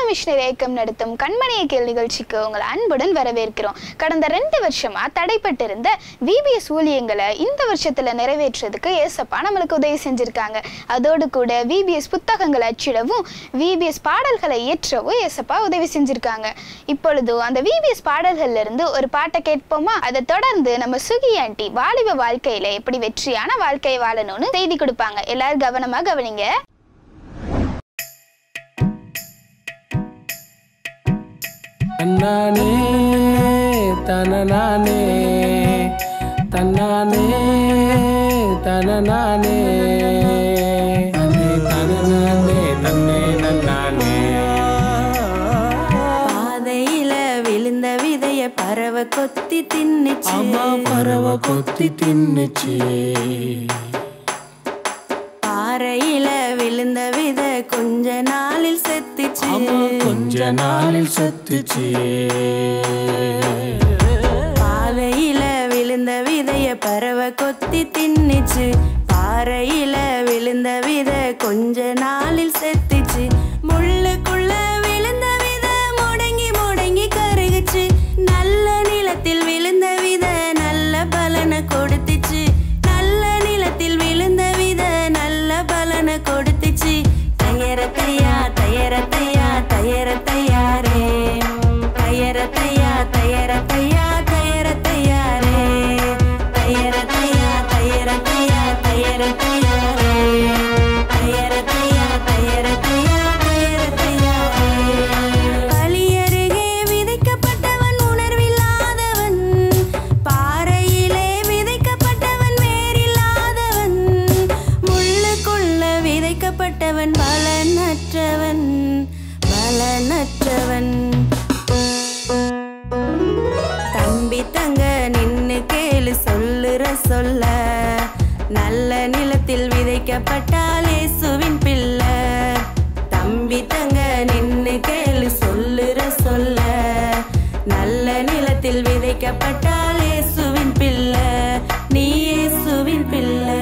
machinery இயக்கம் நடத்தும் கண்மணிய கேள் நிகழ்ச்சிக்கு உங்களை அன்புடன் வரவேற்கிறோம் கடந்த ரெண்டு வருஷமா தடைப்பட்டிருந்த விபிஎஸ் ஊழியங்களை இந்த வருஷத்துல நிறைவேற்றுறதுக்கு ஏசப்பா நம்மளுக்கு உதவி செஞ்சிருக்காங்க அதோடு கூட விபிஎஸ் புத்தகங்களை அச்சிடவும் விபிஎஸ் பாடல்களை இயற்றவும் ஏசப்பா உதவி செஞ்சிருக்காங்க இப்பொழுது அந்த விபிஎஸ் பாடல்கள்ல இருந்து ஒரு பாட்டை கேட்போமா அதை தொடர்ந்து நம்ம சுகி ஆண்டி வாலிப வாழ்க்கையில எப்படி வெற்றியான வாழ்க்கையை வாழணும்னு செய்தி கொடுப்பாங்க எல்லாரும் கவனமா கவனிங்க தன்னானே தனநானே தன்னானே தனநானே தன்னே தனநானே தன்னே நன்னானே பாதையில விழுந்த விதைய பறவை கொத்தி தின்னுச்சு அம்மா பறவை கொத்தி தின்னுச்சு பாறையில விழுந்த விதை கொஞ்ச நாளில் செத்துச்சு அம்மா கொஞ்ச நாளில் செத்துச்சு பாதையில விழுந்த விதைய பறவை கொத்தி தின்னுச்சு பாறையில விழுந்த விதை கொஞ்ச நாளில் செத்துச்சு முள்ளுக்குள்ள விழுந்த விதை முடங்கி முடங்கி கருகுச்சு நல்ல நிலத்தில் விழுந்த விதை நல்ல பலனை கொடுத்துச்சு நல்ல நிலத்தில் விழுந்த விதை நல்ல பலனை கொடுத்துச்சு தயர தையா தயர தையா தயர தையாரே தயர தையா தயர தையா தயர தையாரே தயர தையா தயர தையா தயர தையாரே தயர தையா தயர தையா தயர தையாரே வழியருகே விதைக்கப்பட்டவன் உணர்வில்லாதவன் பாறையிலே விதைக்கப்பட்டவன் வேறில்லாதவன் முள்ளுக்குள்ள விதைக்கப்பட்டவன் பலனற்றவன் பலனற்றவன் தம்பி தங்க நின்னு கேளு சொல்லுற சொல்ல நல்ல நிலத்தில் விதைக்கப்பட்டால் இயேசுவின் பிள்ளை தம்பி தங்க நின்னு கேளு சொல்லுற சொல்ல நல்ல நிலத்தில் விதைக்கப்பட்டால் இயேசுவின் பிள்ளை நீ இயேசுவின் பிள்ளை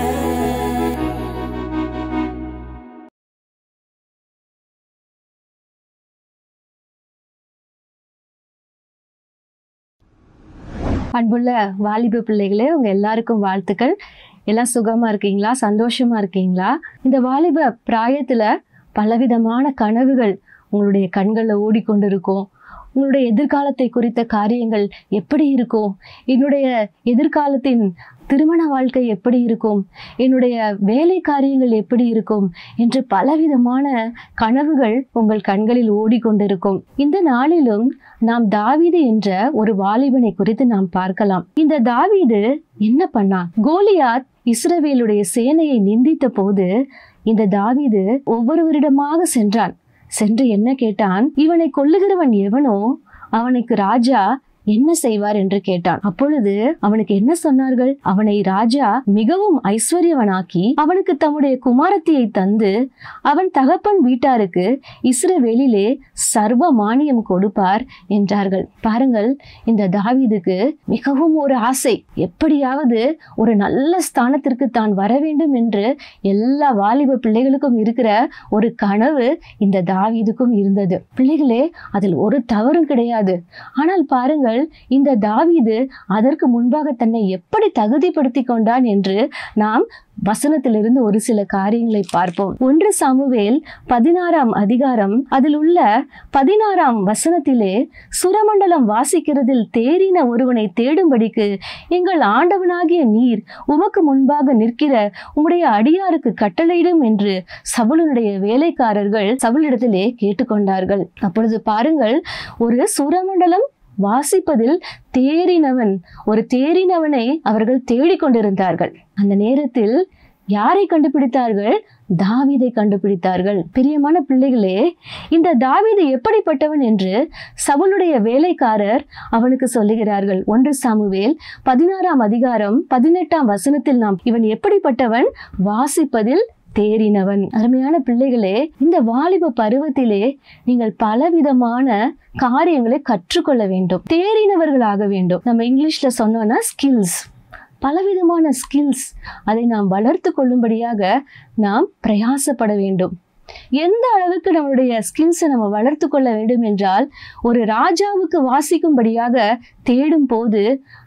அன்புள்ள வாலிப பிள்ளைகளே உங்க எல்லாருக்கும் வாழ்த்துக்கள் எல்லாம் சுகமா இருக்கீங்களா சந்தோஷமா இருக்கீங்களா இந்த வாலிப பிராயத்துல பலவிதமான கனவுகள் உங்களுடைய கண்களில் ஓடிக்கொண்டிருக்கும் உங்களுடைய எதிர்காலத்தை குறித்த காரியங்கள் எப்படி இருக்கும் என்னுடைய எதிர்காலத்தின் திருமண வாழ்க்கை எப்படி இருக்கும் என்னுடைய வேலை காரியங்கள் எப்படி இருக்கும் என்று பலவிதமான கனவுகள் உங்கள் கண்களில் ஓடிக்கொண்டிருக்கும் இந்த நாளிலும் நாம் தாவீது என்ற ஒரு வாலிபனை குறித்து நாம் பார்க்கலாம் இந்த தாவீது என்ன பண்ணான் கோலியாத் இஸ்ரவேலுடைய சேனையை நிந்தித்த போது இந்த தாவீது ஒவ்வொருவரிடமாக சென்றான் சென்று என்ன கேட்டான் இவனை கொல்லுகிறவன் எவனோ அவனுக்கு ராஜா என்ன செய்வார் என்று கேட்டான் அப்பொழுது அவனுக்கு என்ன சொன்னார்கள் அவனை ராஜா மிகவும் ஐஸ்வர்யவனாக்கி அவனுக்கு தம்முடைய குமாரத்தியை தந்து அவன் தகப்பன் வீட்டாருக்கு இஸ்ரவேலிலே சர்வ மானியம் கொடுப்பார் என்றார்கள் பாருங்கள் இந்த தாவீதுக்கு மிகவும் ஒரு ஆசை எப்படியாவது ஒரு நல்ல ஸ்தானத்திற்கு தான் வர வேண்டும் என்று எல்லா வாலிப பிள்ளைகளுக்கும் இருக்கிற ஒரு கனவு இந்த தாவீதுக்கும் இருந்தது பிள்ளைகளே அதில் ஒரு தவறும் கிடையாது ஆனால் பாருங்கள் இந்த தாவீது அதற்கு முன்பாக தன்னை எப்படி தகுதிப்படுத்தி கொண்டான் என்று நாம் வசனத்திலிருந்து ஒரு சில காரியங்களை பார்ப்போம் ஒன்று சாமுவேல் பதினாறாம் அதிகாரம் அதில் உள்ள பதினாறாம் வசனத்திலே சுரமண்டலம் வாசிக்கிறதில் தேறின ஒருவனை தேடும்படிக்கு எங்கள் ஆண்டவனாகிய நீர் உமக்கு முன்பாக நிற்கிற உம்முடைய அடியாருக்கு கட்டளையிடும் என்று சவுலனுடைய வேலைக்காரர்கள் சவுலிடத்திலே கேட்டுக்கொண்டார்கள் அப்பொழுது பாருங்கள் ஒரு சுரமண்டலம் வாசிப்பதில் தேறினவன் ஒரு தேறினவனை அவர்கள் தேடிக்கொண்டிருந்தார்கள் அந்த நேரத்தில் யாரை கண்டுபிடித்தார்கள் தாவீதை கண்டுபிடித்தார்கள் பிரியமான பிள்ளைகளே இந்த தாவீது எப்படிப்பட்டவன் என்று சவுலுடைய வேலைக்காரர் அவனுக்கு சொல்லுகிறார்கள் ஒன்று சாமுவேல் பதினாறாம் அதிகாரம் பதினெட்டாம் வசனத்தில் நாம் இவன் எப்படிப்பட்டவன் வாசிப்பதில் தேறினவன் அருமையான பிள்ளைகளே இந்த வாலிப பருவத்திலே நீங்கள் பலவிதமான காரியங்களை கற்றுக்கொள்ள வேண்டும் தேறினவர்களாக வேண்டும் நம்ம இங்கிலீஷ்ல சொன்னோம்னா ஸ்கில்ஸ் பலவிதமான ஸ்கில்ஸ் அதை நாம் வளர்த்து கொள்ளும்படியாக நாம் பிரயாசப்பட வேண்டும் எந்த அளவுக்கு நம்மளுடைய ஸ்கில்ஸை நம்ம வளர்த்து கொள்ள வேண்டும் என்றால் ஒரு ராஜாவுக்கு வாசிக்கும்படியாக தேடும் போது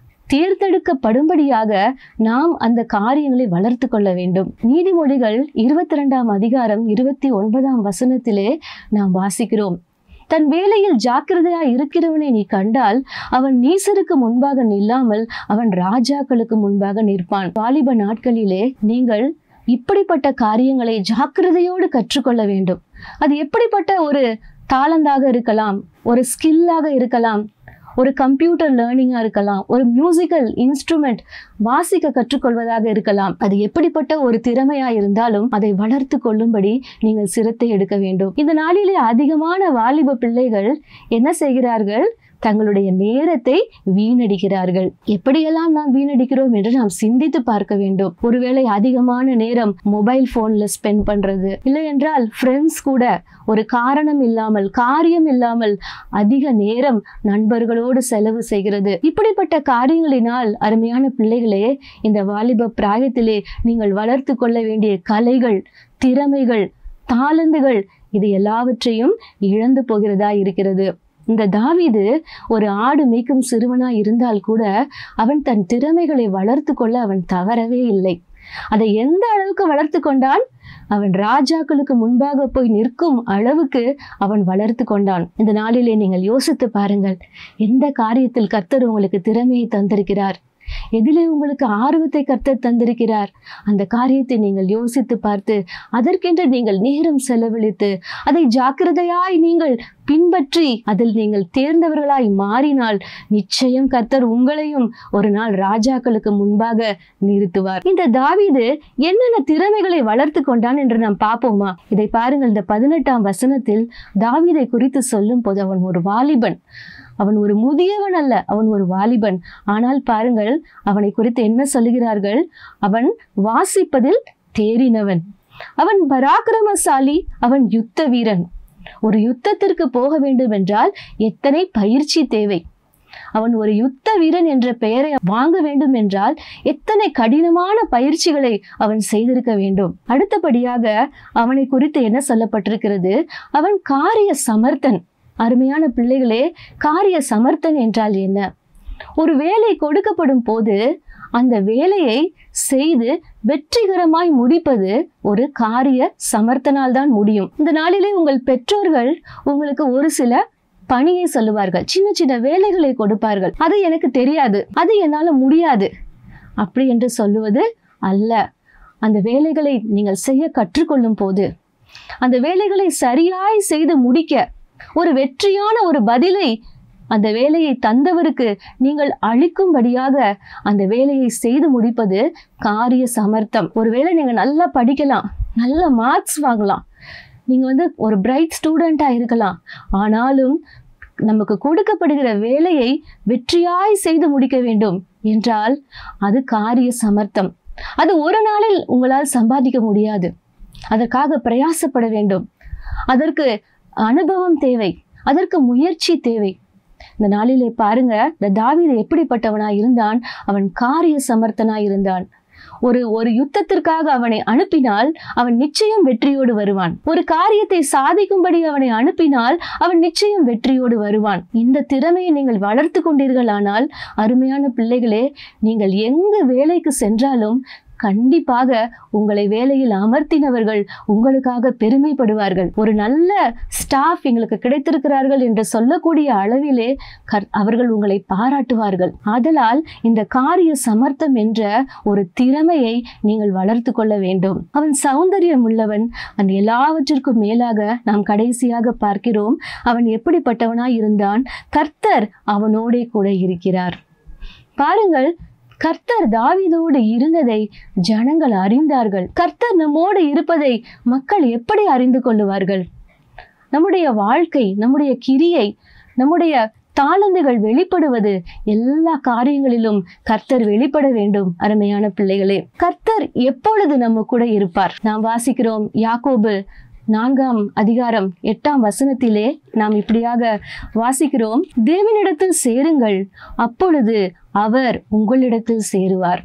தேர்ந்தெடுக்கப்படும்படியாக நாம் அந்த காரியங்களை வளர்த்து கொள்ள வேண்டும் நீதிமொழிகள் இருபத்தி ரெண்டாம் அதிகாரம் இருபத்தி ஒன்பதாம் வசனத்திலே நாம் வாசிக்கிறோம் தன் வேலையில் ஜாக்கிரதையா இருக்கிறவனை நீ கண்டால் அவன் நீசருக்கு முன்பாக நில்லாமல் அவன் ராஜாக்களுக்கு முன்பாக நிற்பான் வாலிப நாட்களிலே நீங்கள் இப்படிப்பட்ட காரியங்களை ஜாக்கிரதையோடு கற்றுக்கொள்ள வேண்டும் அது எப்படிப்பட்ட ஒரு தாளந்தாக இருக்கலாம் ஒரு ஸ்கில்லாக இருக்கலாம் ஒரு கம்ப்யூட்டர் லேர்னிங்காக இருக்கலாம் ஒரு மியூசிக்கல் இன்ஸ்ட்ருமெண்ட் வாசிக்க கற்றுக்கொள்வதாக இருக்கலாம் அது எப்படிப்பட்ட ஒரு திறமையா இருந்தாலும் அதை வளர்த்து கொள்ளும்படி நீங்கள் சிரத்தை எடுக்க வேண்டும் இந்த நாளிலே அதிகமான வாலிப பிள்ளைகள் என்ன செய்கிறார்கள் தங்களுடைய நேரத்தை வீணடிக்கிறார்கள் எப்படியெல்லாம் நாம் வீணடிக்கிறோம் என்று நாம் சிந்தித்து பார்க்க வேண்டும் ஒருவேளை அதிகமான நேரம் மொபைல் போன்ல ஸ்பெண்ட் பண்றது இல்லை என்றால் ஃப்ரெண்ட்ஸ் கூட ஒரு காரணம் இல்லாமல் காரியம் இல்லாமல் அதிக நேரம் நண்பர்களோடு செலவு செய்கிறது இப்படிப்பட்ட காரியங்களினால் அருமையான பிள்ளைகளே இந்த வாலிப பிராயத்திலே நீங்கள் வளர்த்து கொள்ள வேண்டிய கலைகள் திறமைகள் தாளந்துகள் இது எல்லாவற்றையும் இழந்து போகிறதா இருக்கிறது இந்த தாவீது ஒரு ஆடு மேய்க்கும் சிறுவனா இருந்தால் கூட அவன் தன் திறமைகளை வளர்த்து கொள்ள அவன் தவறவே இல்லை அதை எந்த அளவுக்கு வளர்த்து கொண்டான் அவன் ராஜாக்களுக்கு முன்பாக போய் நிற்கும் அளவுக்கு அவன் வளர்த்து கொண்டான் இந்த நாளிலே நீங்கள் யோசித்து பாருங்கள் எந்த காரியத்தில் கர்த்தர் உங்களுக்கு திறமையை தந்திருக்கிறார் எதிலே உங்களுக்கு ஆர்வத்தை கர்த்தர் தந்திருக்கிறார் அந்த காரியத்தை நீங்கள் யோசித்து பார்த்து அதற்கென்று நீங்கள் நேரம் செலவழித்து அதை ஜாக்கிரதையாய் நீங்கள் பின்பற்றி அதில் நீங்கள் தேர்ந்தவர்களாய் மாறினால் நிச்சயம் கர்த்தர் உங்களையும் ஒரு நாள் ராஜாக்களுக்கு முன்பாக நிறுத்துவார் இந்த தாவீது என்னென்ன திறமைகளை வளர்த்து கொண்டான் என்று நாம் பார்ப்போமா இதை பாருங்கள் இந்த பதினெட்டாம் வசனத்தில் தாவீதை குறித்து சொல்லும் போது அவன் ஒரு வாலிபன் அவன் ஒரு முதியவன் அல்ல அவன் ஒரு வாலிபன் ஆனால் பாருங்கள் அவனை குறித்து என்ன சொல்லுகிறார்கள் அவன் வாசிப்பதில் தேறினவன் அவன் பராக்கிரமசாலி அவன் யுத்த வீரன் ஒரு யுத்தத்திற்கு போக வேண்டும் என்றால் எத்தனை பயிற்சி தேவை அவன் ஒரு யுத்த வீரன் என்ற பெயரை வாங்க வேண்டும் என்றால் எத்தனை கடினமான பயிற்சிகளை அவன் செய்திருக்க வேண்டும் அடுத்தபடியாக அவனை குறித்து என்ன சொல்லப்பட்டிருக்கிறது அவன் காரிய சமர்த்தன் அருமையான பிள்ளைகளே காரிய சமர்த்தன் என்றால் என்ன ஒரு வேலை கொடுக்கப்படும் போது அந்த வேலையை செய்து வெற்றிகரமாய் முடிப்பது ஒரு காரிய சமர்த்தனால் தான் முடியும் இந்த நாளிலே உங்கள் பெற்றோர்கள் உங்களுக்கு ஒரு சில பணியை சொல்லுவார்கள் சின்ன சின்ன வேலைகளை கொடுப்பார்கள் அது எனக்கு தெரியாது அது என்னால முடியாது அப்படி என்று சொல்லுவது அல்ல அந்த வேலைகளை நீங்கள் செய்ய கற்றுக்கொள்ளும் போது அந்த வேலைகளை சரியாய் செய்து முடிக்க ஒரு வெற்றியான ஒரு பதிலை அந்த வேலையை தந்தவருக்கு நீங்கள் அளிக்கும்படியாக அந்த வேலையை செய்து முடிப்பது காரிய சமர்த்தம் ஒருவேளை நீங்க நல்லா படிக்கலாம் நல்ல மார்க்ஸ் வாங்கலாம் நீங்க வந்து ஒரு பிரைட் ஸ்டூடெண்டா இருக்கலாம் ஆனாலும் நமக்கு கொடுக்கப்படுகிற வேலையை வெற்றியாய் செய்து முடிக்க வேண்டும் என்றால் அது காரிய சமர்த்தம் அது ஒரு நாளில் உங்களால் சம்பாதிக்க முடியாது அதற்காக பிரயாசப்பட வேண்டும் அதற்கு அனுபவம் தேவை அதற்கு முயற்சி தேவை இந்த நாளிலே பாருங்க இந்த தாவீது எப்படிப்பட்டவனாய் இருந்தான் அவன் காரிய சமர்த்தனாய் இருந்தான் ஒரு ஒரு யுத்தத்திற்காக அவனை அனுப்பினால் அவன் நிச்சயம் வெற்றியோடு வருவான் ஒரு காரியத்தை சாதிக்கும்படி அவனை அனுப்பினால் அவன் நிச்சயம் வெற்றியோடு வருவான் இந்த திறமையை நீங்கள் வளர்த்து கொண்டீர்களானால் அருமையான பிள்ளைகளே நீங்கள் எங்க வேலைக்கு சென்றாலும் கண்டிப்பாக உங்களை வேலையில் அமர்த்தினவர்கள் உங்களுக்காக பெருமைப்படுவார்கள் ஒரு நல்ல ஸ்டாஃப் எங்களுக்கு கிடைத்திருக்கிறார்கள் என்று சொல்லக்கூடிய அளவிலே கர் அவர்கள் உங்களை பாராட்டுவார்கள் ஆதலால் இந்த காரிய சமர்த்தம் என்ற ஒரு திறமையை நீங்கள் வளர்த்து கொள்ள வேண்டும் அவன் சௌந்தரியம் உள்ளவன் அந்த எல்லாவற்றிற்கும் மேலாக நாம் கடைசியாக பார்க்கிறோம் அவன் எப்படிப்பட்டவனாய் இருந்தான் கர்த்தர் அவனோடே கூட இருக்கிறார் பாருங்கள் கர்த்தர் தாவீதோடு இருந்ததை ஜனங்கள் அறிந்தார்கள் கர்த்தர் நம்மோடு இருப்பதை மக்கள் எப்படி அறிந்து கொள்ளுவார்கள் நம்முடைய வாழ்க்கை நம்முடைய கிரியை நம்முடைய தாளந்துகள் வெளிப்படுவது எல்லா காரியங்களிலும் கர்த்தர் வெளிப்பட வேண்டும் அருமையான பிள்ளைகளே கர்த்தர் எப்பொழுது நம்ம கூட இருப்பார் நாம் வாசிக்கிறோம் யாக்கோபு நான்காம் அதிகாரம் எட்டாம் வசனத்திலே நாம் இப்படியாக வாசிக்கிறோம் தேவனிடத்தில் சேருங்கள் அப்பொழுது அவர் உங்களிடத்தில் சேருவார்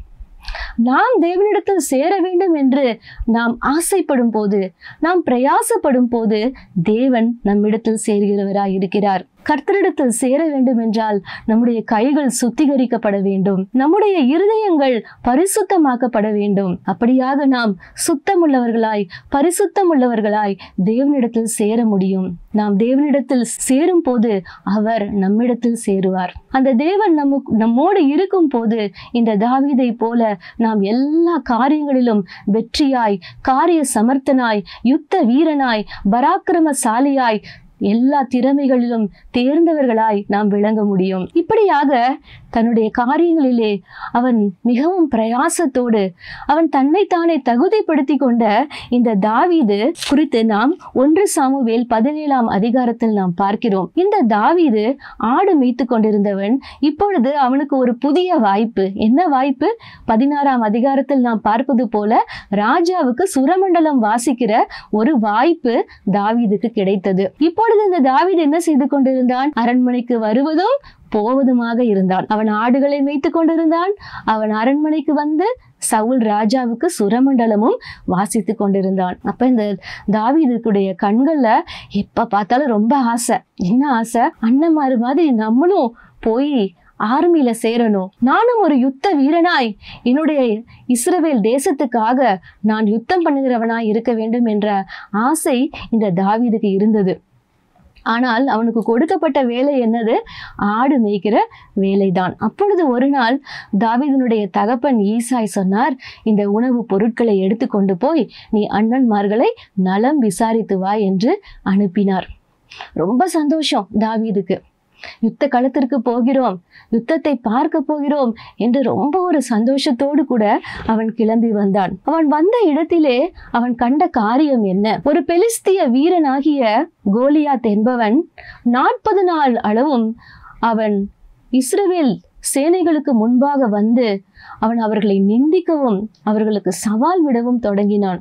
நாம் தேவனிடத்தில் சேர வேண்டும் என்று நாம் ஆசைப்படும் போது நாம் பிரயாசப்படும் போது தேவன் நம்மிடத்தில் சேர்கிறவராய் இருக்கிறார் கர்த்தரிடத்தில் சேர வேண்டும் என்றால் நம்முடைய கைகள் சுத்திகரிக்கப்பட வேண்டும் நம்முடைய இருதயங்கள் பரிசுத்தமாக்கப்பட வேண்டும் அப்படியாக நாம் சுத்தமுள்ளவர்களாய் பரிசுத்தமுள்ளவர்களாய் தேவனிடத்தில் சேர முடியும் நாம் தேவனிடத்தில் சேரும் போது அவர் நம்மிடத்தில் சேருவார் அந்த தேவன் நமக்கு நம்மோடு இருக்கும் போது இந்த தாவீதை போல நாம் எல்லா காரியங்களிலும் வெற்றியாய் காரிய சமர்த்தனாய் யுத்த வீரனாய் பராக்கிரமசாலியாய் எல்லா திறமைகளிலும் தேர்ந்தவர்களாய் நாம் விளங்க முடியும் இப்படியாக தன்னுடைய காரியங்களிலே அவன் மிகவும் பிரயாசத்தோடு அவன் தன்னைத்தானே தகுதிப்படுத்தி கொண்ட இந்த தாவீது குறித்து நாம் ஒன்று சாமுவேல் பதினேழாம் அதிகாரத்தில் நாம் பார்க்கிறோம் இந்த தாவீது ஆடு மேய்த்து கொண்டிருந்தவன் இப்பொழுது அவனுக்கு ஒரு புதிய வாய்ப்பு என்ன வாய்ப்பு பதினாறாம் அதிகாரத்தில் நாம் பார்ப்பது போல ராஜாவுக்கு சுரமண்டலம் வாசிக்கிற ஒரு வாய்ப்பு தாவீதுக்கு கிடைத்தது இப்பொழுது இந்த தாவீது என்ன செய்து கொண்டிருந்தான் அரண்மனைக்கு வருவதும் போவதுமாக இருந்தான் அவன் ஆடுகளை மேய்த்து கொண்டிருந்தான் அவன் அரண்மனைக்கு வந்து சவுல் ராஜாவுக்கு சுரமண்டலமும் வாசித்து கொண்டிருந்தான் அப்ப இந்த தாவீதுக்குடைய கண்கள்ல எப்ப பார்த்தாலும் ரொம்ப ஆசை என்ன ஆசை அண்ணன்மாரு மாதிரி நம்மளும் போய் ஆர்மியில சேரணும் நானும் ஒரு யுத்த வீரனாய் என்னுடைய இஸ்ரவேல் தேசத்துக்காக நான் யுத்தம் பண்ணுகிறவனாய் இருக்க வேண்டும் என்ற ஆசை இந்த தாவீதுக்கு இருந்தது ஆனால் அவனுக்கு கொடுக்கப்பட்ட வேலை என்னது ஆடு மேய்க்கிற வேலைதான் அப்பொழுது ஒரு நாள் தாவீதனுடைய தகப்பன் ஈசாய் சொன்னார் இந்த உணவு பொருட்களை எடுத்துக்கொண்டு போய் நீ அண்ணன்மார்களை நலம் விசாரித்து வா என்று அனுப்பினார் ரொம்ப சந்தோஷம் தாவீதுக்கு யுத்த களத்திற்கு போகிறோம் யுத்தத்தை பார்க்க போகிறோம் என்று ரொம்ப ஒரு சந்தோஷத்தோடு கூட அவன் கிளம்பி வந்தான் அவன் வந்த இடத்திலே அவன் கண்ட காரியம் என்ன ஒரு பெலிஸ்திய வீரனாகிய கோலியாத் என்பவன் நாற்பது நாள் அளவும் அவன் இஸ்ரவேல் சேனைகளுக்கு முன்பாக வந்து அவன் அவர்களை நிந்திக்கவும் அவர்களுக்கு சவால் விடவும் தொடங்கினான்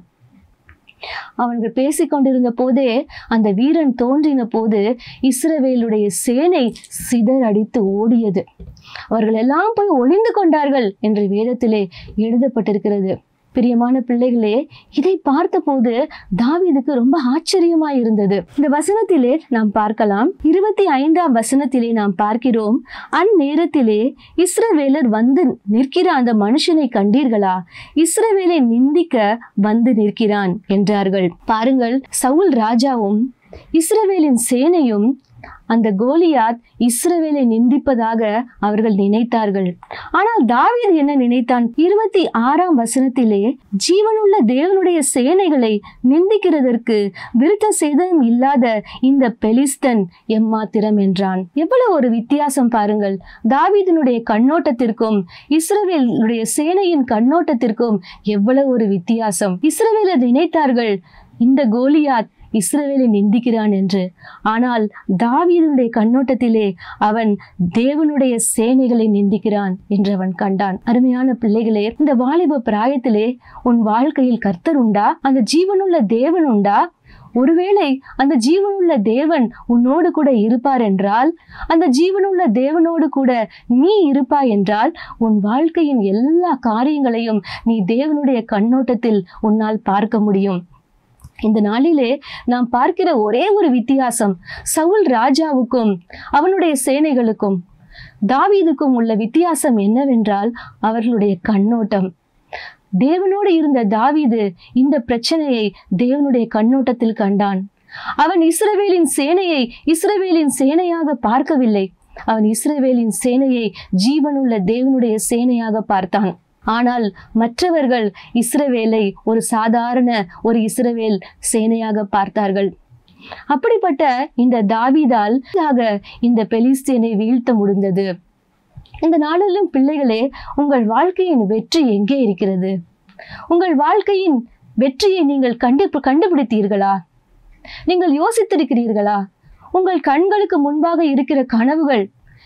அவர்கள் பேசிக்கொண்டிருந்த போதே அந்த வீரன் தோன்றின போது இஸ்ரவேலுடைய சேனை சிதறடித்து ஓடியது அவர்கள் எல்லாம் போய் ஒளிந்து கொண்டார்கள் என்று வேதத்திலே எழுதப்பட்டிருக்கிறது பிரியமான பிள்ளைகளே இதை பார்த்தபோது தாவீதுக்கு ரொம்ப ஆச்சரியமாய் இருந்தது இந்த வசனத்திலே நாம் பார்க்கலாம் இருபத்தி ஐந்தாம் வசனத்திலே நாம் பார்க்கிறோம் அந்நேரத்திலே இஸ்ரவேலர் வந்து நிற்கிற அந்த மனுஷனை கண்டீர்களா இஸ்ரவேலை நிந்திக்க வந்து நிற்கிறான் என்றார்கள் பாருங்கள் சவுல் ராஜாவும் இஸ்ரவேலின் சேனையும் அந்த கோலியாத் இஸ்ரவேலை நிந்திப்பதாக அவர்கள் நினைத்தார்கள் ஆனால் தாவீது என்ன நினைத்தான் இருபத்தி ஆறாம் வசனத்திலே ஜீவனுள்ள தேவனுடைய சேனைகளை நிந்திக்கிறதற்கு விருத்த சேதம் இல்லாத இந்த பெலிஸ்தன் எம்மாத்திரம் என்றான் எவ்வளவு ஒரு வித்தியாசம் பாருங்கள் தாவீதினுடைய கண்ணோட்டத்திற்கும் இஸ்ரவேலுடைய சேனையின் கண்ணோட்டத்திற்கும் எவ்வளவு ஒரு வித்தியாசம் இஸ்ரவேலர் நினைத்தார்கள் இந்த கோலியாத் இஸ்ரவேலை நிந்திக்கிறான் என்று ஆனால் தாவீதுடைய கண்ணோட்டத்திலே அவன் தேவனுடைய சேனைகளை நிந்திக்கிறான் என்று அவன் கண்டான் அருமையான பிள்ளைகளே இந்த வாலிப பிராயத்திலே உன் வாழ்க்கையில் கர்த்தர் உண்டா அந்த ஜீவனுள்ள தேவன் உண்டா ஒருவேளை அந்த ஜீவனுள்ள தேவன் உன்னோடு கூட இருப்பார் என்றால் அந்த ஜீவனுள்ள தேவனோடு கூட நீ இருப்பாய் என்றால் உன் வாழ்க்கையின் எல்லா காரியங்களையும் நீ தேவனுடைய கண்ணோட்டத்தில் உன்னால் பார்க்க முடியும் இந்த நாளிலே நாம் பார்க்கிற ஒரே ஒரு வித்தியாசம் சவுல் ராஜாவுக்கும் அவனுடைய சேனைகளுக்கும் தாவீதுக்கும் உள்ள வித்தியாசம் என்னவென்றால் அவர்களுடைய கண்ணோட்டம் தேவனோடு இருந்த தாவீது இந்த பிரச்சனையை தேவனுடைய கண்ணோட்டத்தில் கண்டான் அவன் இஸ்ரவேலின் சேனையை இஸ்ரவேலின் சேனையாக பார்க்கவில்லை அவன் இஸ்ரவேலின் சேனையை ஜீவனுள்ள தேவனுடைய சேனையாக பார்த்தான் ஆனால் மற்றவர்கள் இஸ்ரவேலை ஒரு சாதாரண ஒரு இஸ்ரவேல் சேனையாக பார்த்தார்கள் அப்படிப்பட்ட இந்த தாவீதால் ஆக இந்த பெலிஸ்தீனை வீழ்த்த முடிந்தது இந்த நாளிலும் பிள்ளைகளே உங்கள் வாழ்க்கையின் வெற்றி எங்கே இருக்கிறது உங்கள் வாழ்க்கையின் வெற்றியை நீங்கள் கண்டு கண்டுபிடித்தீர்களா நீங்கள் யோசித்திருக்கிறீர்களா உங்கள் கண்களுக்கு முன்பாக இருக்கிற கனவுகள்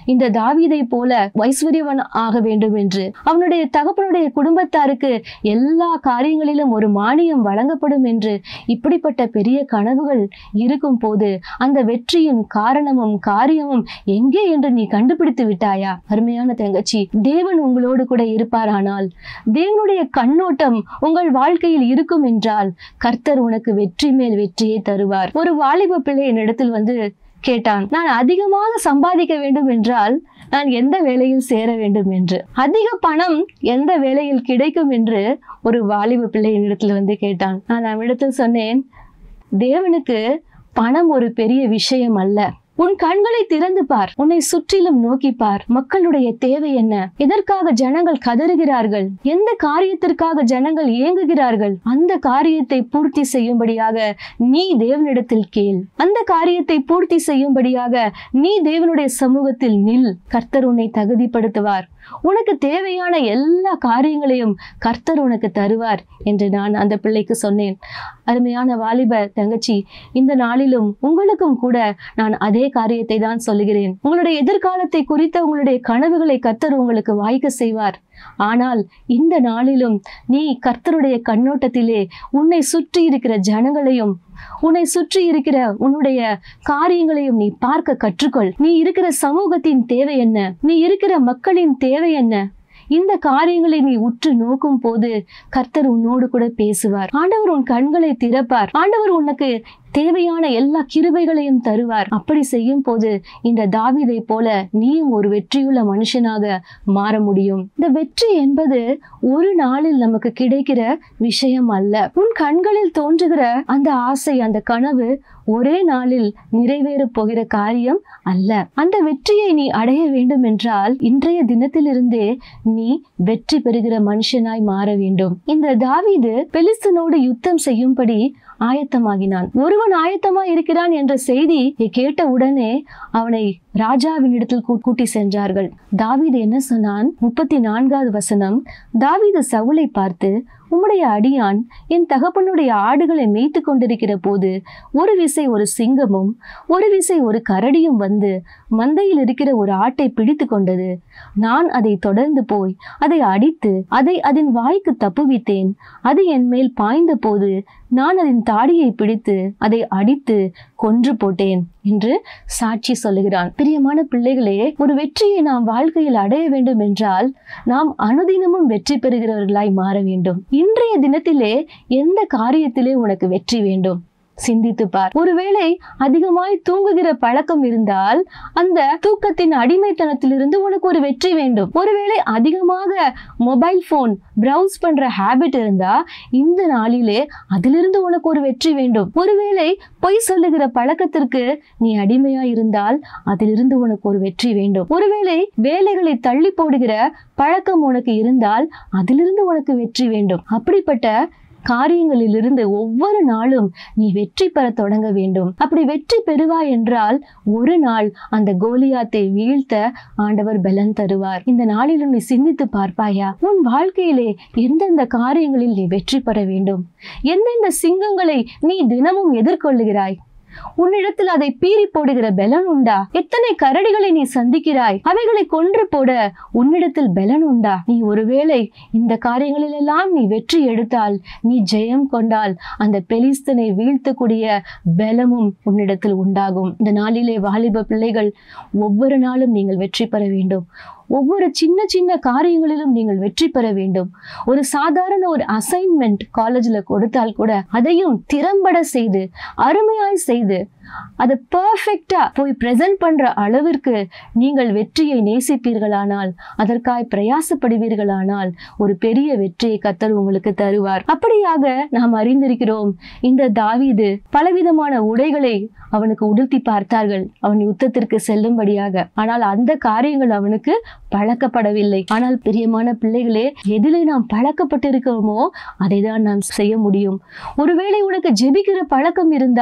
இந்த தாவீதை போல ஐஸ்வர்யவன் ஆக வேண்டும் என்று அவனுடைய தகப்பனுடைய குடும்பத்தாருக்கு எல்லா காரியங்களிலும் ஒரு மானியம் வழங்கப்படும் என்று இப்படிப்பட்ட பெரிய கனவுகள் இருக்கும் போது அந்த வெற்றியின் காரணமும் காரியமும் எங்கே என்று நீ கண்டுபிடித்து விட்டாயா அருமையான தங்கச்சி தேவன் உங்களோடு கூட இருப்பாரானால் தேவனுடைய கண்ணோட்டம் உங்கள் வாழ்க்கையில் இருக்கும் என்றால் கர்த்தர் உனக்கு வெற்றி மேல் வெற்றியை தருவார் ஒரு வாலிப பிள்ளை என்னிடத்தில் வந்து கேட்டான் நான் அதிகமாக சம்பாதிக்க வேண்டும் என்றால் நான் எந்த வேலையில் சேர வேண்டும் என்று அதிக பணம் எந்த வேலையில் கிடைக்கும் என்று ஒரு வாலிப பிள்ளை என்னிடத்தில் வந்து கேட்டான் நான் அவனிடத்தில் சொன்னேன் தேவனுக்கு பணம் ஒரு பெரிய விஷயம் அல்ல உன் கண்களை திறந்து பார் உன்னை சுற்றிலும் நோக்கி பார் மக்களுடைய தேவை என்ன எதற்காக ஜனங்கள் கதறுகிறார்கள் எந்த காரியத்திற்காக ஜனங்கள் ஏங்குகிறார்கள் அந்த காரியத்தை பூர்த்தி செய்யும்படியாக நீ தேவனிடத்தில் கேள் அந்த காரியத்தை பூர்த்தி செய்யும்படியாக நீ தேவனுடைய சமூகத்தில் நில் கர்த்தர் உன்னை தகுதிப்படுத்துவார் உனக்கு தேவையான எல்லா காரியங்களையும் கர்த்தர் உனக்கு தருவார் என்று நான் அந்த பிள்ளைக்கு சொன்னேன் அருமையான வாலிப தங்கச்சி இந்த நாளிலும் உங்களுக்கும் கூட நான் அதே காரியத்தை தான் சொல்லுகிறேன் உங்களுடைய எதிர்காலத்தை குறித்த உங்களுடைய கனவுகளை கர்த்தர் உங்களுக்கு வாய்க்க செய்வார் ஆனால் இந்த நாளிலும் நீ கர்த்தருடைய கண்ணோட்டத்திலே உன்னை சுற்றி இருக்கிற ஜனங்களையும் உன்னை சுற்றி இருக்கிற உன்னுடைய காரியங்களையும் நீ பார்க்க கற்றுக்கொள் நீ இருக்கிற சமூகத்தின் தேவை என்ன நீ இருக்கிற மக்களின் தேவை என்ன இந்த காரியங்களை நீ உற்று நோக்கும் போது கர்த்தர் உன்னோடு கூட பேசுவார் ஆண்டவர் உன் கண்களை திறப்பார் ஆண்டவர் உனக்கு தேவையான எல்லா கிருபைகளையும் தருவார் அப்படி செய்யும் போது இந்த தாவீதை போல நீயும் ஒரு வெற்றியுள்ள மனுஷனாக மாற முடியும் இந்த வெற்றி என்பது ஒரு நாளில் நமக்கு கிடைக்கிற விஷயம் அல்ல உன் கண்களில் தோன்றுகிற அந்த ஆசை அந்த கனவு ஒரே நாளில் நிறைவேறப் போகிற காரியம் அல்ல அந்த வெற்றியை நீ அடைய வேண்டும் என்றால் இன்றைய தினத்திலிருந்தே நீ வெற்றி பெறுகிற மனுஷனாய் மாற வேண்டும் இந்த தாவீது பெலிஸ்தனோடு யுத்தம் செய்யும்படி ஆயத்தமாகினான் ஒருவன் ஆயத்தமா இருக்கிறான் என்ற செய்தி கேட்ட உடனே அவனை ராஜாவின் இடத்தில் கூட்டி சென்றார்கள் தாவீது என்ன சொன்னான் முப்பத்தி நான்காவது வசனம் தாவீது சவுலை பார்த்து உம்முடைய அடியான் என் தகப்பனுடைய ஆடுகளை மேய்த்து கொண்டிருக்கிற போது ஒரு விசை ஒரு சிங்கமும் ஒரு விசை ஒரு கரடியும் வந்து மந்தையில் இருக்கிற ஒரு ஆட்டை பிடித்து கொண்டது நான் அதை தொடர்ந்து போய் அதை அடித்து அதை அதன் வாய்க்கு தப்புவித்தேன் அது என் மேல் பாய்ந்த போது நான் அதன் தாடியை பிடித்து அதை அடித்து கொன்று போட்டேன் என்று சாட்சி சொல்லுகிறான் பிரியமான பிள்ளைகளே ஒரு வெற்றியை நாம் வாழ்க்கையில் அடைய வேண்டும் என்றால் நாம் அனுதினமும் வெற்றி பெறுகிறவர்களாய் மாற வேண்டும் இன்றைய தினத்திலே எந்த காரியத்திலே உனக்கு வெற்றி வேண்டும் சிந்தித்து பார் ஒருவேளை அதிகமாய் தூங்குகிற பழக்கம் இருந்தால் அந்த தூக்கத்தின் அடிமைத்தனத்திலிருந்து உனக்கு ஒரு வெற்றி வேண்டும் ஒருவேளை அதிகமாக மொபைல் போன் பிரவுஸ் பண்ற ஹேபிட் இருந்தா இந்த நாளிலே அதிலிருந்து உனக்கு ஒரு வெற்றி வேண்டும் ஒருவேளை பொய் சொல்லுகிற பழக்கத்திற்கு நீ அடிமையா இருந்தால் அதிலிருந்து உனக்கு ஒரு வெற்றி வேண்டும் ஒருவேளை வேலைகளை தள்ளி போடுகிற பழக்கம் உனக்கு இருந்தால் அதிலிருந்து உனக்கு வெற்றி வேண்டும் அப்படிப்பட்ட காரியங்களிலிருந்து ஒவ்வொரு நாளும் நீ வெற்றி பெற தொடங்க வேண்டும் அப்படி வெற்றி பெறுவாய் என்றால் ஒரு நாள் அந்த கோலியாத்தை வீழ்த்த ஆண்டவர் பலன் தருவார் இந்த நாளிலும் நீ சிந்தித்து பார்ப்பாயா உன் வாழ்க்கையிலே எந்தெந்த காரியங்களில் நீ வெற்றி பெற வேண்டும் எந்தெந்த சிங்கங்களை நீ தினமும் எதிர்கொள்ளுகிறாய் உன்னிடத்தில் அதை பீறி போடுகிற பலன் உண்டா எத்தனை கரடிகளை நீ சந்திக்கிறாய் அவைகளை கொன்று போட உன்னிடத்தில் பலன் உண்டா நீ ஒருவேளை இந்த காரியங்களிலெல்லாம் நீ வெற்றி எடுத்தால் நீ ஜெயம் கொண்டால் அந்த பெலிஸ்தனை வீழ்த்தக்கூடிய பலமும் உன்னிடத்தில் உண்டாகும் இந்த நாளிலே வாலிப பிள்ளைகள் ஒவ்வொரு நாளும் நீங்கள் வெற்றி பெற வேண்டும் ஒவ்வொரு சின்ன சின்ன காரியங்களிலும் நீங்கள் வெற்றி பெற வேண்டும் ஒரு சாதாரண ஒரு அசைன்மெண்ட் காலேஜ்ல கொடுத்தால் கூட அதையும் திறம்பட செய்து அருமையாய் செய்து அதை பர்ஃபெக்டா போய் பிரசன்ட் பண்ற அளவிற்கு நீங்கள் வெற்றியை நேசிப்பீர்களானால் அதற்காய் பிரயாசப்படுவீர்களானால் ஒரு பெரிய வெற்றியை கத்தர் உங்களுக்கு தருவார் அப்படியாக நாம் அறிந்திருக்கிறோம் இந்த தாவீது பலவிதமான உடைகளை அவனுக்கு உடுத்தி பார்த்தார்கள் அவன் யுத்தத்திற்கு செல்லும்படியாக ஆனால் அந்த காரியங்கள் அவனுக்கு பழக்கப்படவில்லை ஆனால் பிரியமான பிள்ளைகளே எதிலே நாம் பழக்கப்பட்டிருக்கிறோமோ அதை தான் நாம் செய்ய முடியும் ஒருவேளை உனக்கு ஜெபிக்கிற பழக்கம் இருந்தால்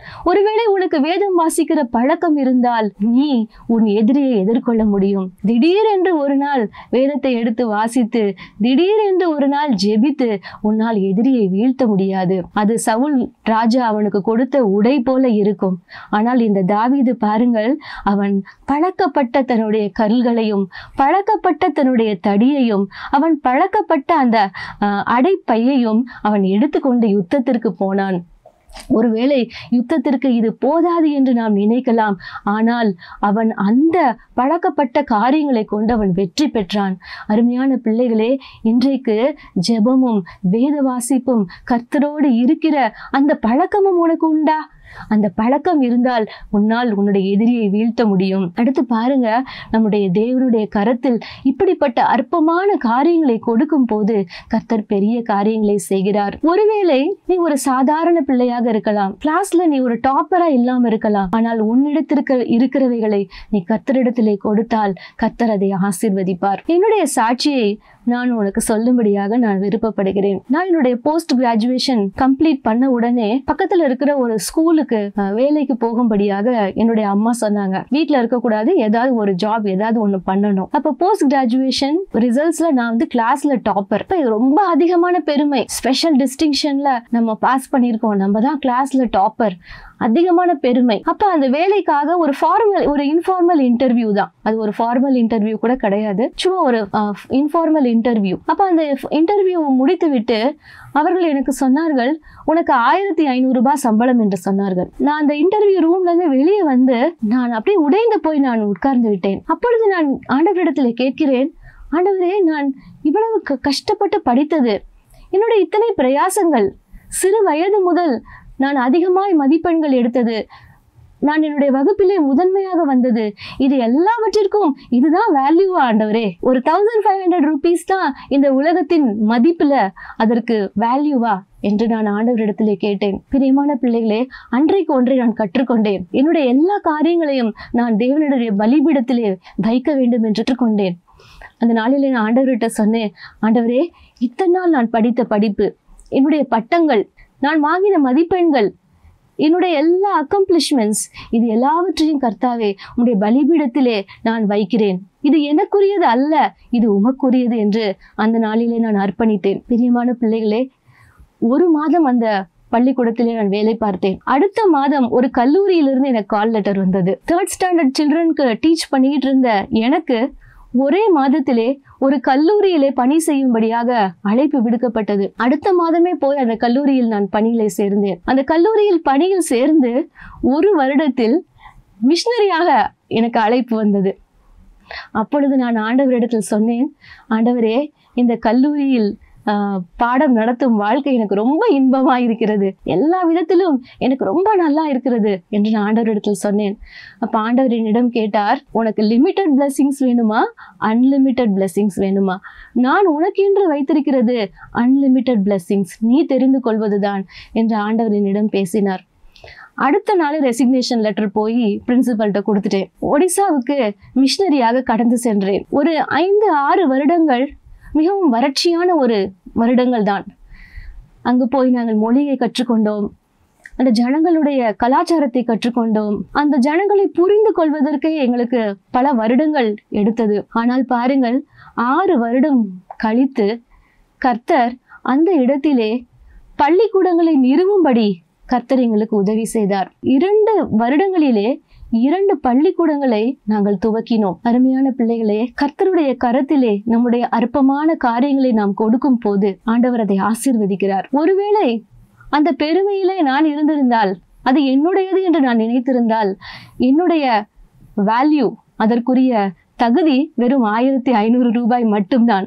ஒருவேளை உனக்கு வேதம் வாசிக்கிற பழக்கம் இருந்தால் நீ உன் எதிரியை எதிர்கொள்ள முடியும் திடீரென்று ஒரு நாள் வேதத்தை எடுத்து வாசித்து திடீரென்று ஒரு நாள் ஜெபித்து உன்னால் எதிரியை வீழ்த்த முடியாது அது சவுல் ராஜா அவனுக்கு கொடுத்த உடை போல இருக்கும் ஆனால் இந்த தாவீது பாருங்கள் அவன் பழக்கப்பட்ட தன்னுடைய கல்களையும் பழக்கப்பட்ட தன்னுடைய தடியையும் அவன் பழக்கப்பட்ட அந்த அஹ், அடைப்பையையும் அவன் எடுத்துக்கொண்டு யுத்தத்திற்கு போனான் ஒருவேளை யுத்தத்திற்கு இது போதாது என்று நாம் நினைக்கலாம் ஆனால் அவன் அந்த பழக்கப்பட்ட காரியங்களை கொண்டு அவன் வெற்றி பெற்றான் அருமையான பிள்ளைகளே இன்றைக்கு ஜெபமும் வேத வாசிப்பும் கர்த்தரோடு இருக்கிற அந்த பழக்கமும் உனக்கு உண்டா அந்த பழக்கம் இருந்தால் உன்னால் உன்னுடைய எதிரியை வீழ்த்த முடியும் அடுத்து பாருங்க நம்முடைய தேவனுடைய கரத்தில் இப்படிப்பட்ட அற்பமான காரியங்களை கொடுக்கும் போது கர்த்தர் பெரிய காரியங்களை செய்கிறார் ஒருவேளை நீ ஒரு சாதாரண பிள்ளையாக இருக்கலாம் கிளாஸ்ல நீ ஒரு டாப்பரா இல்லாம இருக்கலாம் ஆனால் உன்னிடத்திற்கு இருக்கிறவைகளை நீ கர்த்தரிடத்திலே கொடுத்தால் கர்த்தர் அதை ஆசீர்வதிப்பார் என்னுடைய சாட்சியை நான் உனக்கு சொல்லும்படியாக நான் விருப்பப்படுகிறேன் நான் என்னுடைய போஸ்ட் கிராஜுவேஷன் கம்ப்ளீட் பண்ண உடனே பக்கத்துல இருக்கிற ஒரு ஸ்கூலுக்கு அஹ், வேலைக்கு போகும்படியாக என்னுடைய அம்மா சொன்னாங்க வீட்ல இருக்கக்கூடாது ஏதாவது ஒரு ஜாப் ஏதாவது ஒண்ணு பண்ணணும் அப்ப போஸ்ட் கிராஜுவேஷன் ரிசல்ட்ஸ்ல நான் வந்து கிளாஸ்ல டாப்பர் இப்ப இது ரொம்ப அதிகமான பெருமை ஸ்பெஷல் டிஸ்டிங்ஷன்ல நம்ம பாஸ் பண்ணியிருக்கோம் நம்ம தான் கிளாஸ்ல டாப்பர் அதிகமான பெருமை அப்ப அந்த வேலைக்காக ஒரு ஃபார்மல் ஒரு இன்ஃபார்மல் இன்டர்வியூ தான் அது ஒரு ஃபார்மல் இன்டர்வியூ கூட கிடையாது சும்மா ஒரு இன்ஃபார்மல் இன்டர்வியூ அப்ப அந்த இன்டர்வியூ முடித்து விட்டு அவர்கள் எனக்கு சொன்னார்கள் உனக்கு ஆயிரத்தி ஐநூறு ரூபாய் சம்பளம் என்று சொன்னார்கள் நான் அந்த இன்டர்வியூ ரூம்ல இருந்து வெளியே வந்து நான் அப்படியே உடைந்து போய் நான் உட்கார்ந்து விட்டேன் அப்பொழுது நான் ஆண்டவரிடத்தில் கேட்கிறேன் ஆண்டவரே நான் இவ்வளவு க- கஷ்டப்பட்டு படித்தது என்னுடைய இத்தனை பிரயாசங்கள் சிறு வயது முதல் நான் அதிகமாய் மதிப்பெண்கள் எடுத்தது நான் என்னுடைய வகுப்பிலே முதன்மையாக வந்தது இது எல்லாவற்றிற்கும் இதுதான் வேல்யூ ஆண்டவரே ஒரு தௌசண்ட் ஃபைவ் ஹண்ட்ரட் ருபீஸ் தான் இந்த உலகத்தின் மதிப்புல அதற்கு வேல்யூவா என்று நான் ஆண்டவரிடத்திலே கேட்டேன் பிரியமான பிள்ளைகளே அன்றைக்கு ஒன்றை நான் கற்றுக்கொண்டேன் என்னுடைய எல்லா காரியங்களையும் நான் தேவனுடைய பலிபீடத்திலே வைக்க வேண்டும் என்று கற்றுக்கொண்டேன் அந்த நாளிலே நான் ஆண்டவர்கிட்ட சொன்னேன் ஆண்டவரே இத்தனை நாள் நான் படித்த படிப்பு என்னுடைய பட்டங்கள் நான் வாங்கின மதிப்பெண்கள் என்னுடைய எல்லா அக்கம்ப்ளிஷ்மெண்ட்ஸ் இது எல்லாவற்றையும் கர்த்தாவே உம்முடைய பலிபீடத்திலே நான் வைக்கிறேன் இது எனக்குரியது அல்ல இது உமக்குரியது என்று அந்த நாளிலே நான் அர்ப்பணித்தேன் பிரியமான பிள்ளைகளே ஒரு மாதம் அந்த பள்ளிக்கூடத்திலே நான் வேலை பார்த்தேன் அடுத்த மாதம் ஒரு கல்லூரியிலிருந்து எனக்கு கால் லெட்டர் வந்தது தேர்ட் ஸ்டாண்டர்ட் சில்ட்ரனுக்கு டீச் பண்ணிக்கிட்டு இருந்த எனக்கு ஒரே மாதத்திலே ஒரு கல்லூரியிலே பணி செய்யும்படியாக அழைப்பு விடுக்கப்பட்டது அடுத்த மாதமே போய் அந்த கல்லூரியில் நான் பணியிலே சேர்ந்தேன் அந்த கல்லூரியில் பணியில் சேர்ந்து ஒரு வருடத்தில் மிஷினரியாக எனக்கு அழைப்பு வந்தது அப்பொழுது நான் ஆண்டவரிடத்தில் சொன்னேன் ஆண்டவரே இந்த கல்லூரியில் ஆஹ், பாடம் நடத்தும் வாழ்க்கை எனக்கு ரொம்ப இன்பமா இருக்கிறது எல்லா விதத்திலும் எனக்கு ரொம்ப நல்லா இருக்கிறது என்று நான் ஆண்டவரிடத்தில் சொன்னேன் அப்ப ஆண்டவர் என்னிடம் கேட்டார் உனக்கு லிமிட்டட் blessings வேணுமா அன்லிமிட்டெட் blessings வேணுமா நான் உனக்கென்று வைத்திருக்கிறது அன்லிமிட்டெட் blessings நீ தெரிந்து கொள்வதுதான் என்று ஆண்டவர் என்னிடம் பேசினார் அடுத்த நாள் ரெசிக்னேஷன் லெட்டர் போய் பிரின்சிபல்கிட்ட கொடுத்துட்டேன் ஒடிசாவுக்கு மிஷினரியாக கடந்து சென்றேன் ஒரு ஐந்து ஆறு வருடங்கள் மிகவும் வறட்சியான ஒரு வருடங்கள் தான் அங்கு போய் நாங்கள் மொழியை கற்றுக்கொண்டோம் அந்த ஜனங்களுடைய கலாச்சாரத்தை கற்றுக்கொண்டோம் அந்த ஜனங்களை புரிந்து கொள்வதற்கே எங்களுக்கு பல வருடங்கள் எடுத்தது ஆனால் பாருங்கள் ஆறு வருடம் கழித்து கர்த்தர் அந்த இடத்திலே பள்ளிக்கூடங்களை நிறுவும்படி கர்த்தர் எங்களுக்கு உதவி செய்தார் இரண்டு வருடங்களிலே இரண்டு பள்ளிக்கூடங்களை நாங்கள் துவக்கினோம் அருமையான பிள்ளைகளே கர்த்தருடைய கரத்திலே நம்முடைய அற்பமான காரியங்களை நாம் கொடுக்கும் போது ஆண்டவர் அதை ஆசீர்வதிக்கிறார் ஒருவேளை அந்த பெருமையிலே நான் இருந்திருந்தால் அது என்னுடையது என்று நான் நினைத்திருந்தால் என்னுடைய வேல்யூ அதற்குரிய தகுதி வெறும் ஆயிரத்தி ஐநூறு ரூபாய் மட்டும்தான்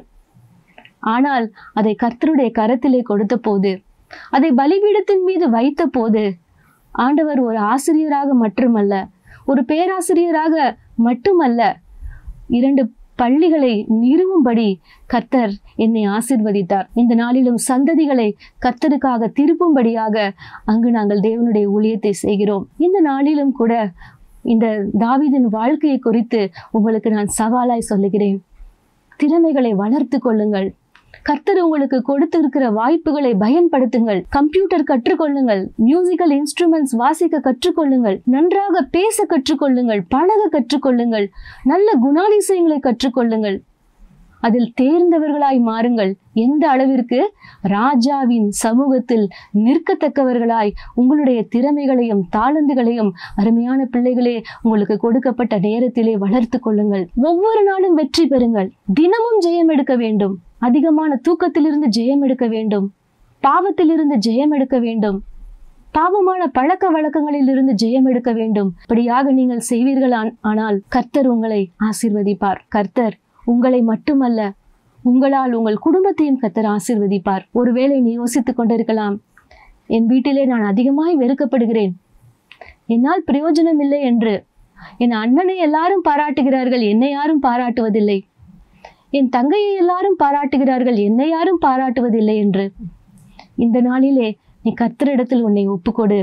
ஆனால் அதை கர்த்தருடைய கரத்திலே கொடுத்த போது அதை பலிபீடத்தின் மீது வைத்த போது ஆண்டவர் ஒரு ஆசிரியராக மட்டுமல்ல ஒரு பேராசிரியராக மட்டுமல்ல இரண்டு பள்ளிகளை நிறுவும்படி கர்த்தர் என்னை ஆசிர்வதித்தார் இந்த நாளிலும் சந்ததிகளை கர்த்தருக்காக திருப்பும்படியாக அங்கு நாங்கள் தேவனுடைய ஊழியத்தை செய்கிறோம் இந்த நாளிலும் கூட இந்த தாவீதின் வாழ்க்கையை குறித்து உங்களுக்கு நான் சவாலாய் சொல்லுகிறேன் திறமைகளை வளர்த்து கொள்ளுங்கள் கர்த்தர் உங்களுக்கு கொடுத்திருக்கிற வாய்ப்புகளை பயன்படுத்துங்கள் கம்ப்யூட்டர் கற்றுக்கொள்ளுங்கள் மியூசிக்கல் இன்ஸ்ட்ருமெண்ட்ஸ் வாசிக்க கற்றுக்கொள்ளுங்கள் நன்றாக பேச கற்றுக்கொள்ளுங்கள் பழக கற்றுக்கொள்ளுங்கள் நல்ல குணாதிசயங்களை கற்றுக்கொள்ளுங்கள் அதில் தேர்ந்தவர்களாய் மாறுங்கள் எந்த அளவிற்கு ராஜாவின் சமூகத்தில் நிற்கத்தக்கவர்களாய் உங்களுடைய திறமைகளையும் தாளந்துகளையும் அருமையான பிள்ளைகளே உங்களுக்கு கொடுக்கப்பட்ட நேரத்திலே வளர்த்து கொள்ளுங்கள் ஒவ்வொரு நாளும் வெற்றி பெறுங்கள் தினமும் ஜெயம் எடுக்க வேண்டும் அதிகமான தூக்கத்திலிருந்து ஜெயம் எடுக்க வேண்டும் பாவத்திலிருந்து ஜெயம் எடுக்க வேண்டும் பாவமான பழக்க வழக்கங்களில் இருந்து ஜெயம் எடுக்க வேண்டும் இப்படியாக நீங்கள் செய்வீர்கள் ஆனால் கர்த்தர் உங்களை ஆசீர்வதிப்பார் கர்த்தர் உங்களை மட்டுமல்ல உங்களால் உங்கள் குடும்பத்தையும் கர்த்தர் ஆசீர்வதிப்பார் ஒருவேளை நீ யோசித்துக் கொண்டிருக்கலாம் என் வீட்டிலே நான் அதிகமாய் வெறுக்கப்படுகிறேன் என்னால் பிரயோஜனம் இல்லை என்று என் அண்ணனை எல்லாரும் பாராட்டுகிறார்கள் என்னை யாரும் பாராட்டுவதில்லை என் தங்கையை எல்லாரும் பாராட்டுகிறார்கள் என்னை யாரும் பாராட்டுவதில்லை என்று இந்த நாளிலே நீ கர்த்தரிடத்தில் உன்னை ஒப்புக்கொடு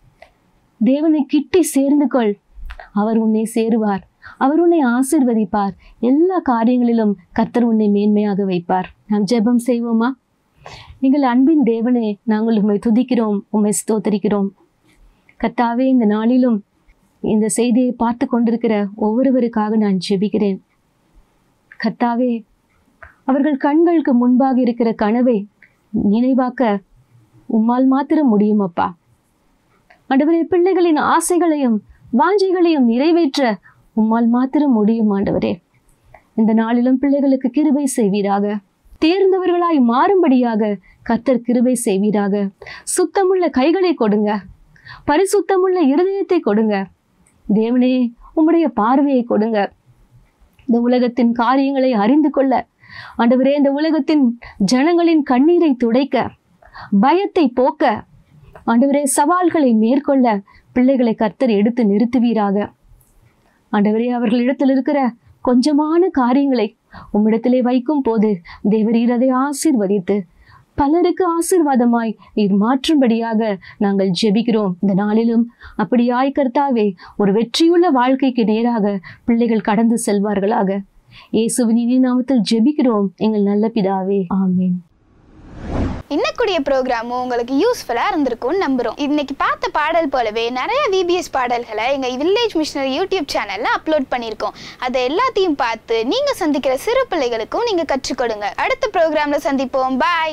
தேவனை கிட்டி சேர்ந்து கொள் அவர் உன்னை சேருவார் அவர் உன்னை ஆசிர்வதிப்பார் எல்லா காரியங்களிலும் கர்த்தர் உன்னை மேன்மையாக வைப்பார் நாம் ஜெபம் செய்வோமா நீங்கள் அன்பின் தேவனே நாங்கள் உம்மை துதிக்கிறோம் உம்மை ஸ்தோத்தரிக்கிறோம் கர்த்தாவே இந்த நாளிலும் இந்த செய்தியை பார்த்து கொண்டிருக்கிற ஒவ்வொருவருக்காக நான் ஜெபிக்கிறேன் கர்த்தாவே அவர்கள் கண்களுக்கு முன்பாக இருக்கிற கனவை நினைவாக்க உம்மால் மாத்திரம் முடியும் அப்பா ஆண்டவரே பிள்ளைகளின் ஆசைகளையும் வாஞ்சைகளையும் நிறைவேற்ற உம்மால் மாத்திரம் முடியும் ஆண்டவரே இந்த நாளிலும் பிள்ளைகளுக்கு கிருபை செய்வீராக தேர்ந்தவர்களாய் மாறும்படியாக கர்த்தர் கிருபை செய்வீராக சுத்தமுள்ள கைகளை கொடுங்க பரிசுத்தமுள்ள இருதயத்தை கொடுங்க தேவனே உம்முடைய பார்வையை கொடுங்க இந்த உலகத்தின் காரியங்களை அறிந்து கொள்ள ஆண்டவரே இந்த உலகத்தின் ஜனங்களின் கண்ணீரை துடைக்க பயத்தை போக்க ஆண்டவரே சவால்களை மேற்கொள்ள பிள்ளைகளை கர்த்தர் எடுத்து நிறுத்துவீராக ஆண்டவரே அவர்களிடத்தில் இருக்கிற கொஞ்சமான காரியங்களை உம்மிடத்திலே வைக்கும் போது தேவரீர் அதை ஆசீர்வதித்து பலருக்கு ஆசீர்வாதமாய் நீர் மாற்றும்படியாக நாங்கள் ஜெபிக்கிறோம் இந்த நாளிலும் அப்படியாய் கர்த்தாவே ஒரு வெற்றியுள்ள வாழ்க்கைக்கு நேராக பிள்ளைகள் கடந்து செல்வார்களாக இயேசுவின் இனி நாமத்தில் ஜெபிக்கிறோம் எங்கள் நல்ல பிதாவே ஆமென் இன்னக்கூடிய ப்ரோக்ராமும் உங்களுக்கு யூஸ்ஃபுல்லாக இருந்திருக்கும்னு நம்புகிறோம் இன்னைக்கு பார்த்த பாடல் போலவே நிறைய விபிஎஸ் பாடல்களை எங்கள் வில்லேஜ் மிஷனரி யூடியூப் சேனலில் அப்லோட் பண்ணியிருக்கோம் அதை எல்லாத்தையும் பார்த்து நீங்கள் சந்திக்கிற சிறு பிள்ளைகளுக்கும் நீங்கள் கற்றுக் கொடுங்க அடுத்த ப்ரோக்ராமில் சந்திப்போம் பாய்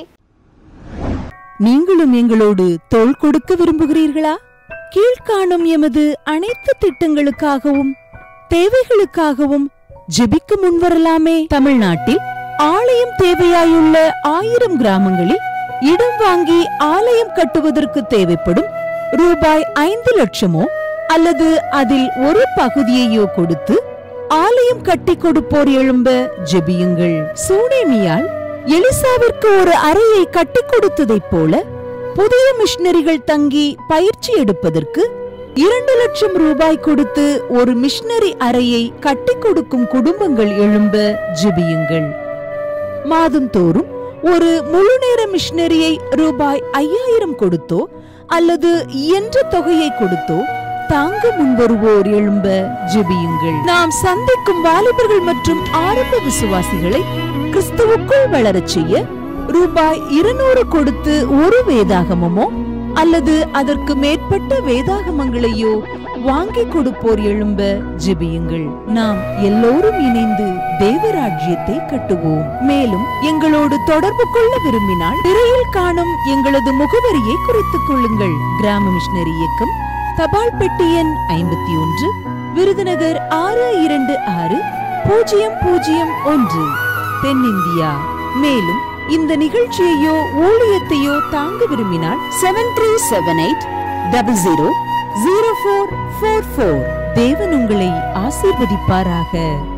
நீங்களும் எங்களோடு தோள் கொடுக்க விரும்புகிறீர்களா கீழ்காணும் எமது அனைத்து திட்டங்களுக்காகவும் தேவைகளுக்காகவும் ஜெபிக்க முன்வரலாமே தமிழ்நாட்டில் ஆலயம் தேவையாயுள்ள ஆயிரம் கிராமங்களில் இடம் வாங்கி ஆலயம் கட்டுவதற்கு தேவைப்படும் ரூபாய் ஐந்து லட்சமோ அல்லது அதில் ஒரு பகுதியையோ கொடுத்து ஆலயம் கட்டி கொடுப்போர் எழும்ப ஜெபியுங்கள் சூனேமியால் எலிசாவிற்கு ஒரு அறையை கட்டி கொடுத்ததைப் போல புதிய மிஷனரிகள் தங்கி பயிற்சி எடுப்பதற்கு இரண்டு லட்சம் ரூபாய் கொடுத்து ஒரு மிஷனரி அறையை கட்டி கொடுக்கும் குடும்பங்கள் எழும்ப ஜெபியுங்கள் மாதந்தோறும் ஒரு முழு நேர மிஷனரியை ரூபாய் ஐயாயிரம் கொடுத்தோ அல்லது இயன்ற தொகையை கொடுத்தோ தாங்க முன்வருவோர் எழும்ப ஜெபியுங்கள் நாம் சந்திக்கும் வாலிபர்கள் மற்றும் ஆரம்ப விசுவாசிகளை கிறிஸ்துவுக்குள் வளரச் செய்ய ரூபாய் இருநூறு கொடுத்து ஒரு வேதாகமமோ அல்லது அதற்கு மேற்பட்ட வேதாகமங்களையோ வாங்கி கொடுப்போர் எழும்ப ஜெபியுங்கள் நாம் எல்லோரும் இணைந்து தேவராஜ்யத்தை கட்டுவோம் மேலும் எங்களோடு தொடர்பு கொள்ள விரும்பினால் திரையில் காணும் எங்களது முகவரியை குறித்துக் கொள்ளுங்கள் கிராம மிஷனரி இயக்கம் தபால் பெட்டி எண் ஐம்பத்தி ஒன்று விருதுநகர் ஆறு இரண்டு ஆறு பூஜ்ஜியம் பூஜ்ஜியம் ஒன்று தென்னிந்தியா மேலும் இந்த நிகழ்ச்சியையோ ஊழியத்தையோ தாங்க விரும்பினால் seven three seven eight double zero zero four four four தேவன் உங்களை ஆசீர்வதிப்பாராக